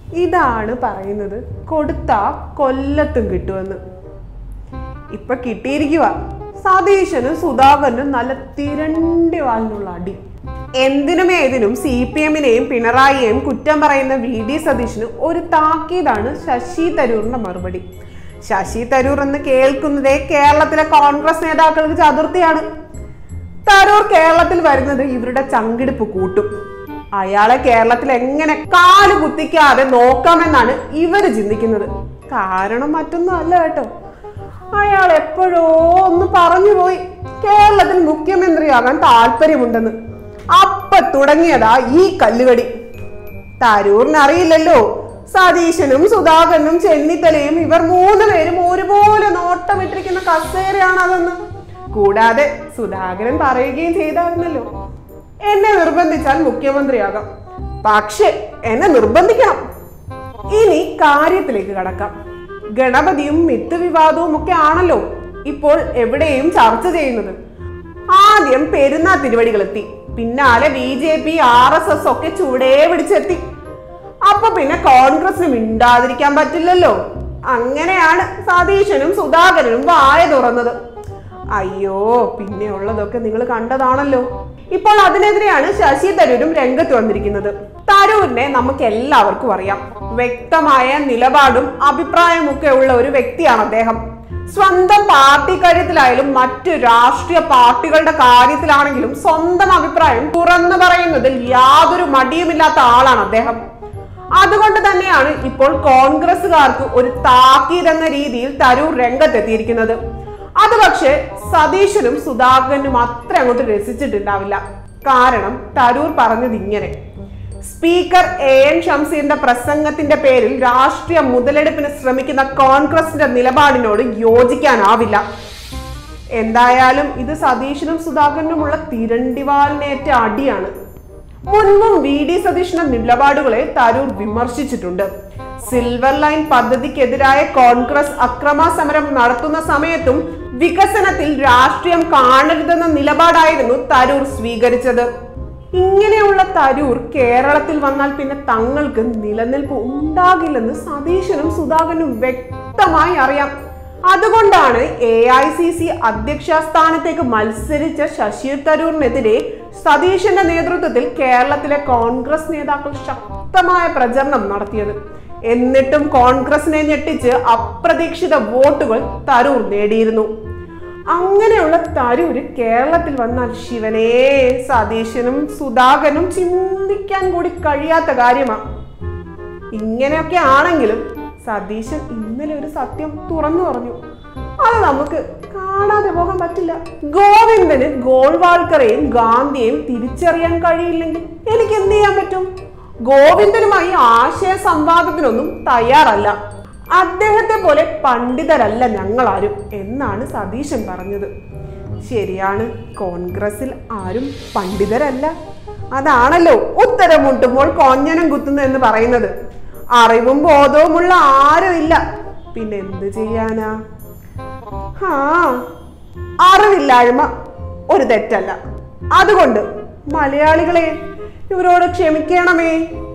ഇതാണ് പറയുന്നത് കൊടുത്ത കൊല്ലത്തും കിട്ടുമെന്ന് ഇപ്പൊ കിട്ടിയിരിക്കുക സതീശനും സുധാകരനും നല്ല തിരണ്ടി വാലിനുള്ള അടി എന്തിനും ഏതിനും സി പി എമ്മിനെയും പിണറായിയെയും കുറ്റം പറയുന്ന വി ഡി സതീശന് ഒരു താക്കീതാണ് ശശി തരൂറിന്റെ മറുപടി ശശി തരൂർ എന്ന് കേൾക്കുന്നതേ കേരളത്തിലെ കോൺഗ്രസ് നേതാക്കൾക്ക് ചതുർത്ഥിയാണ് തരൂർ കേരളത്തിൽ വരുന്നത് ഇവരുടെ ചങ്കിടിപ്പ് കൂട്ടും അയാളെ കേരളത്തിൽ എങ്ങനെ കാല് കുത്തിക്കാതെ നോക്കാമെന്നാണ് ഇവര് ചിന്തിക്കുന്നത് കാരണം മറ്റൊന്നും അല്ല കേട്ടോ അയാൾ എപ്പോഴോ ഒന്ന് പറഞ്ഞു പോയി കേരളത്തിൽ മുഖ്യമന്ത്രിയാകാൻ താല്പര്യമുണ്ടെന്ന് അപ്പ തുടങ്ങിയതാ ഈ കല്ലുകടി തരൂറിന് അറിയില്ലല്ലോ സതീശനും സുധാകരനും ചെന്നിത്തലയും ഇവർ മൂന്ന് പേരും ഒരുപോലെ നോട്ടമിട്ടിരിക്കുന്ന കസേരയാണ് അതെന്ന് കൂടാതെ സുധാകരൻ പറയുകയും ചെയ്തായിരുന്നല്ലോ എന്നെ നിർബന്ധിച്ചാൽ മുഖ്യമന്ത്രിയാകാം പക്ഷെ എന്നെ നിർബന്ധിക്കണം ഇനി കാര്യത്തിലേക്ക് കടക്കാം ഗണപതിയും മിത്ത് വിവാദവും ഒക്കെ ആണല്ലോ ഇപ്പോൾ എവിടെയും ചർച്ച ചെയ്യുന്നത് ആദ്യം പെരുന്നാ തിരുവടികളെത്തി പിന്നാലെ B J P R S S ഒക്കെ ചുവടേ പിടിച്ചെത്തി അപ്പൊ പിന്നെ കോൺഗ്രസിന് മിണ്ടാതിരിക്കാൻ പറ്റില്ലല്ലോ അങ്ങനെയാണ് സതീശനും സുധാകരനും വായ തുറന്നത് അയ്യോ പിന്നെ ഉള്ളതൊക്കെ നിങ്ങൾ കണ്ടതാണല്ലോ ഇപ്പോൾ അതിനെതിരെയാണ് ശശി തരൂരും രംഗത്ത് വന്നിരിക്കുന്നത് തരൂരിനെ നമുക്ക് എല്ലാവർക്കും അറിയാം വ്യക്തമായ നിലപാടും അഭിപ്രായമൊക്കെ ഉള്ള ഒരു വ്യക്തിയാണ് അദ്ദേഹം സ്വന്തം പാർട്ടി കാര്യത്തിലായാലും മറ്റു രാഷ്ട്രീയ പാർട്ടികളുടെ കാര്യത്തിലാണെങ്കിലും സ്വന്തം അഭിപ്രായം തുറന്നു പറയുന്നതിൽ യാതൊരു മടിയുമില്ലാത്ത ആളാണ് അദ്ദേഹം അതുകൊണ്ട് തന്നെയാണ് ഇപ്പോൾ കോൺഗ്രസുകാർക്ക് ഒരു താക്കീത് എന്ന രീതിയിൽ തരൂർ രംഗത്തെത്തിയിരിക്കുന്നത് അത് പക്ഷേ സതീശനും സുധാകരനും അത്ര അങ്ങോട്ട് രസിച്ചിട്ടുണ്ടാവില്ല കാരണം തരൂർ പറഞ്ഞത് ഇങ്ങനെ സ്പീക്കർ എ എൻ ഷംസീറിന്റെ പ്രസംഗത്തിന്റെ പേരിൽ രാഷ്ട്രീയ മുതലെടുപ്പിന് ശ്രമിക്കുന്ന കോൺഗ്രസിന്റെ നിലപാടിനോട് യോജിക്കാനാവില്ല എന്തായാലും ഇത് സതീശനും സുധാകരനുമുള്ള തിരണ്ടിവാലിനേറ്റ അടിയാണ് മുൻപും വി ഡി സതീഷിന്റെ നിലപാടുകളെ തരൂർ വിമർശിച്ചിട്ടുണ്ട് സിൽവർ ലൈൻ പദ്ധതിക്കെതിരായ കോൺഗ്രസ് അക്രമ സമരം നടത്തുന്ന സമയത്തും വികസനത്തിൽ രാഷ്ട്രീയം കാണരുതെന്ന നിലപാടായിരുന്നു തരൂർ സ്വീകരിച്ചത് ഇങ്ങനെയുള്ള തരൂർ കേരളത്തിൽ വന്നാൽ പിന്നെ തങ്ങൾക്ക് നിലനിൽപ്പ് ഉണ്ടാകില്ലെന്ന് സതീശനും സുധാകരനും വ്യക്തമായി അറിയാം അതുകൊണ്ടാണ് എ ഐ സി സി അധ്യക്ഷ സ്ഥാനത്തേക്ക് മത്സരിച്ച ശശി തരൂറിനെതിരെ സതീശന്റെ നേതൃത്വത്തിൽ കേരളത്തിലെ കോൺഗ്രസ് നേതാക്കൾ ശക്തമായ പ്രചരണം നടത്തിയത് എന്നിട്ടും കോൺഗ്രസിനെ ഞെട്ടിച്ച് അപ്രതീക്ഷിത വോട്ടുകൾ തരൂർ നേടിയിരുന്നു അങ്ങനെയുള്ള തരൂര് കേരളത്തിൽ വന്നാൽ ശിവനേ സതീശനും സുധാകരനും ചിന്തിക്കാൻ കൂടി കഴിയാത്ത കാര്യമാണ് ഇങ്ങനെയൊക്കെ ആണെങ്കിലും സതീശൻ ഇന്നലെ ഒരു സത്യം തുറന്നു പറഞ്ഞു അത് നമുക്ക് കാണാതെ പോകാൻ പറ്റില്ല ഗോവിന്ദന് ഗോൾവാൾക്കറെയും ഗാന്ധിയെയും തിരിച്ചറിയാൻ കഴിയില്ലെങ്കിൽ എനിക്ക് എന്ത് ചെയ്യാൻ പറ്റും ഗോവിന്ദനുമായി ആശയ സംവാദത്തിനൊന്നും തയ്യാറല്ല അദ്ദേഹത്തെ പോലെ പണ്ഡിതരല്ല ഞങ്ങളാരും എന്നാണ് സതീശൻ പറഞ്ഞത് ശരിയാണ് കോൺഗ്രസിൽ ആരും പണ്ഡിതരല്ല അതാണല്ലോ ഉത്തരം മുട്ടുമ്പോൾ കൊഞ്ഞനം കുത്തുന്നു എന്ന് പറയുന്നത് അറിവും ബോധവുമുള്ള ആരും ഇല്ല പിന്നെ എന്ത് ചെയ്യാനാ ഹാ അറിവില്ലായ്മ ഒരു തെറ്റല്ല അതുകൊണ്ട് മലയാളികളെ ഇവരോട് ക്ഷമിക്കണമേ